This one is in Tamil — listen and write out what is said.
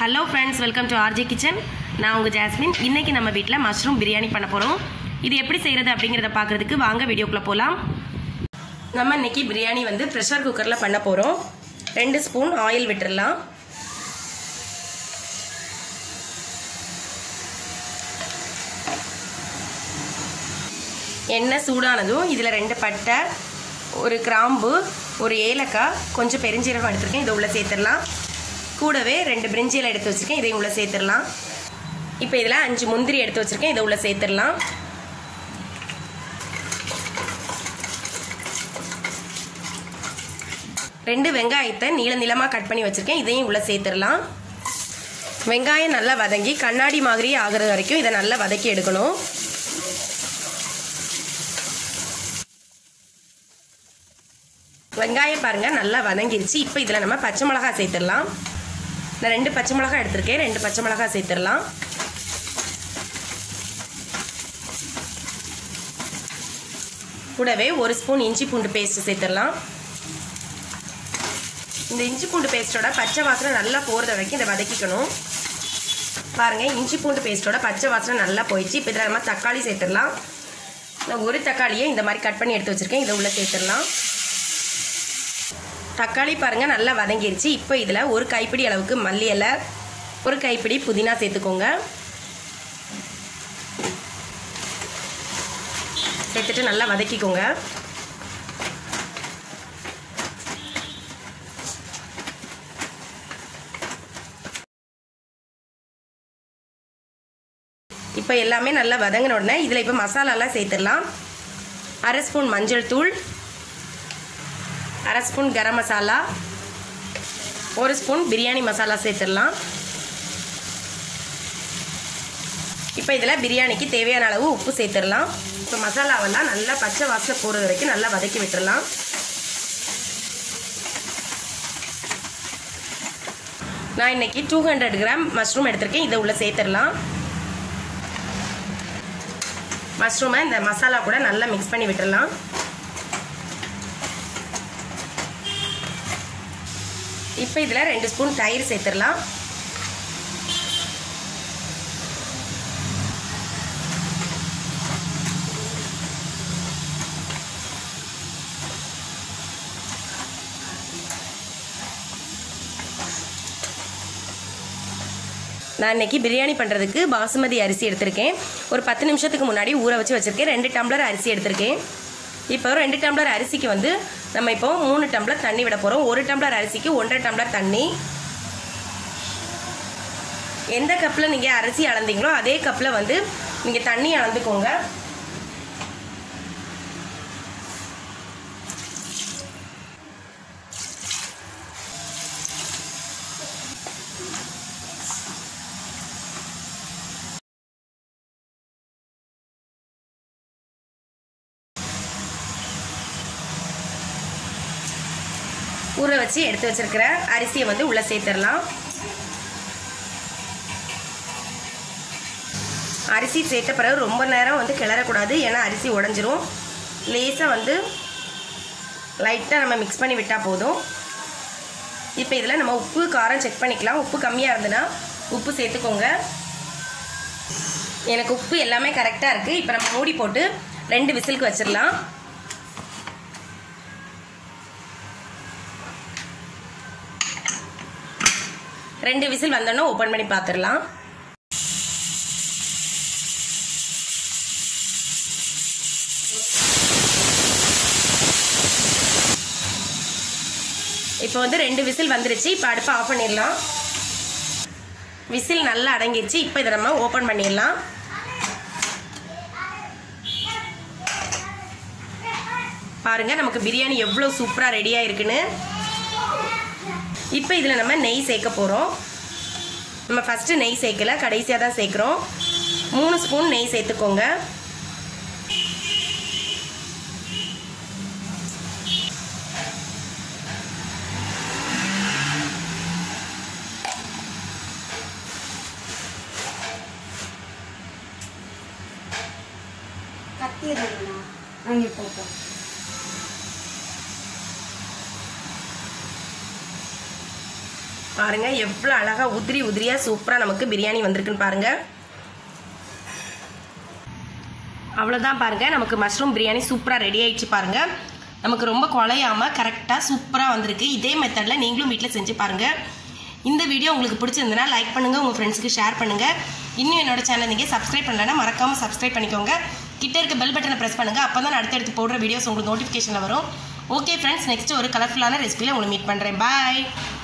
hello friends welcome to RJ kitchen நான் உங்கள் ஜாஸ்மின் இன்றைக்கி நம்ம வீட்டில் மஷ்ரூம் பிரியாணி பண்ண போகிறோம் இது எப்படி செய்கிறது அப்படிங்கிறத பார்க்குறதுக்கு வாங்க வீடியோக்குள்ளே போகலாம் நம்ம இன்னைக்கு பிரியாணி வந்து ப்ரெஷர் குக்கரில் பண்ண போகிறோம் ரெண்டு ஸ்பூன் ஆயில் விட்டுடலாம் எண்ணெய் சூடானதும் இதில் ரெண்டு பட்டை ஒரு கிராம்பு ஒரு ஏலக்காய் கொஞ்சம் பெருஞ்சீரகம் எடுத்திருக்கேன் இதை உள்ளே சேர்த்துடலாம் கூடவே ரெண்டு பிரிஞ்சியில் எடுத்து வச்சுருக்கேன் இதையும் உள்ளே சேர்த்துடலாம் இப்போ இதில் அஞ்சு முந்திரி எடுத்து வச்சுருக்கேன் இதை உள்ளே சேர்த்துடலாம் ரெண்டு வெங்காயத்தை நீள நீளமாக கட் பண்ணி வச்சுருக்கேன் இதையும் உள்ளே சேர்த்துடலாம் வெங்காயம் நல்லா வதங்கி கண்ணாடி மாதிரி ஆகுறது வரைக்கும் இதை நல்லா வதக்கி எடுக்கணும் வெங்காயம் பாருங்கள் நல்லா வதங்கிருச்சு இப்போ இதில் நம்ம பச்சை மிளகா சேர்த்துடலாம் நான் ரெண்டு பச்சை மிளகா எடுத்திருக்கேன் ரெண்டு பச்சை மிளகா சேர்த்துடலாம் கூடவே ஒரு ஸ்பூன் இஞ்சி பூண்டு பேஸ்ட் சேர்த்துடலாம் இந்த இஞ்சி பூண்டு பேஸ்ட்டோட பச்சை வாசனை நல்லா போகிறது வரைக்கும் இதை வதக்கிக்கணும் பாருங்கள் இஞ்சி பூண்டு பேஸ்ட்டோட பச்சை வாசனை நல்லா போயிடுச்சு இப்போ இதில் நம்ம தக்காளி சேர்த்துடலாம் நான் ஒரு தக்காளியை இந்த மாதிரி கட் பண்ணி எடுத்து வச்சுருக்கேன் இதை உள்ளே சேர்த்துடலாம் தக்காளி பாருங்கள் நல்லா வதங்கிருச்சு இப்போ இதில் ஒரு கைப்பிடி அளவுக்கு மல்லி இலை ஒரு கைப்பிடி புதினா சேர்த்துக்கோங்க சேர்த்துட்டு நல்லா வதக்கிக்கோங்க இப்போ எல்லாமே நல்லா வதங்கின உடனே இதில் இப்போ மசாலாலாம் சேர்த்துடலாம் அரை ஸ்பூன் மஞ்சள் தூள் அரை ஸ்பூன் கரம் மசாலா ஒரு ஸ்பூன் பிரியாணி மசாலா சேர்த்துடலாம் இப்போ இதில் பிரியாணிக்கு தேவையான அளவு உப்பு சேர்த்துடலாம் இப்போ மசாலாவெல்லாம் நல்லா பச்சை வாசனை போகிறது வரைக்கும் நல்லா வதக்கி விட்டுடலாம் நான் இன்னைக்கு டூ ஹண்ட்ரட் கிராம் மஷ்ரூம் எடுத்திருக்கேன் இதை உள்ளே சேர்த்துடலாம் மஷ்ரூமை இந்த மசாலா கூட நல்லா மிக்ஸ் பண்ணி விட்டுடலாம் இப்போ இதில் ரெண்டு ஸ்பூன் தயிர் சேர்த்துடலாம் நான் இன்னைக்கு பிரியாணி பண்ணுறதுக்கு பாசுமதி அரிசி எடுத்திருக்கேன் ஒரு பத்து நிமிஷத்துக்கு முன்னாடி ஊற வச்சு வச்சுருக்கேன் ரெண்டு டம்ளர் அரிசி எடுத்திருக்கேன் இப்போ ரெண்டு டம்ளர் அரிசிக்கு வந்து நம்ம இப்போ மூணு டம்ளர் தண்ணி விட போகிறோம் ஒரு டம்ளர் அரிசிக்கு ஒன்றரை டம்ளர் தண்ணி எந்த கப்பில் நீங்கள் அரிசி அளந்தீங்களோ அதே கப்பில் வந்து நீங்கள் தண்ணி அளந்துக்கோங்க ஊற வச்சு எடுத்து வச்சிருக்கிற அரிசியை வந்து உள்ளே சேர்த்துடலாம் அரிசி சேர்த்த பிறகு ரொம்ப நேரம் வந்து கிளறக்கூடாது ஏன்னா அரிசி உடஞ்சிரும் லேசாக வந்து லைட்டாக நம்ம மிக்ஸ் பண்ணி விட்டால் போதும் இப்போ இதில் நம்ம உப்பு காரம் செக் பண்ணிக்கலாம் உப்பு கம்மியாக இருந்ததுன்னா உப்பு சேர்த்துக்கோங்க எனக்கு உப்பு எல்லாமே கரெக்டாக இருக்குது இப்போ நம்ம மூடி போட்டு ரெண்டு விசிலுக்கு வச்சிடலாம் ரெண்டு விசில் வந்தோன்னே ஓப்பன் பண்ணி பார்த்துடலாம் இப்போ வந்து ரெண்டு விசில் வந்துருச்சு இப்போ அடுப்பை ஆஃப் பண்ணிடலாம் விசில் நல்லா அடங்கிருச்சு இப்போ இதை நம்ம ஓப்பன் பண்ணிடலாம் பாருங்க நமக்கு பிரியாணி எவ்வளோ சூப்பராக ரெடியாக இருக்குன்னு இப்போ இதில் நம்ம நெய் சேர்க்க போகிறோம் நம்ம ஃபஸ்ட்டு நெய் சேர்க்கல கடைசியாக தான் சேர்க்குறோம் மூணு ஸ்பூன் நெய் சேர்த்துக்கோங்க கத்தி எதுனா அங்கே போட்டோம் பாருங்க எவ்வளோ அழகா உதிரி உதிரியா சூப்பரா நமக்கு பிரியாணி வந்திருக்குன்னு பாருங்க அவ்வளோதான் பாருங்க நமக்கு மஷ்ரூம் பிரியாணி சூப்பராக ரெடி ஆயிடுச்சு பாருங்க நமக்கு ரொம்ப குலையாம கரெக்டாக சூப்பராக வந்திருக்கு இதே மெத்தடில் நீங்களும் வீட்டில் செஞ்சு பாருங்க இந்த வீடியோ உங்களுக்கு பிடிச்சிருந்ததுன்னா லைக் பண்ணுங்க உங்க ஃப்ரெண்ட்ஸுக்கு ஷேர் பண்ணுங்க இன்னும் என்னோட சேனல் நீங்கள் சப்ஸ்கிரைப் பண்ணலன்னா மறக்காம சப்ஸ்கிரைப் பண்ணிக்கோங்க கிட்ட இருக்க பெல் பட்டனை ப்ரெஸ் பண்ணுங்க அப்போ தான் அடுத்தடுத்து போடுற வீடியோஸ் உங்களுக்கு நோட்டிஃபிகேஷனில் வரும் ஓகே ஃப்ரெண்ட்ஸ் நெக்ஸ்ட் ஒரு கலர்ஃபுல்லான ரெசிபியில் உங்களை மீட் பண்ணுறேன் பாய்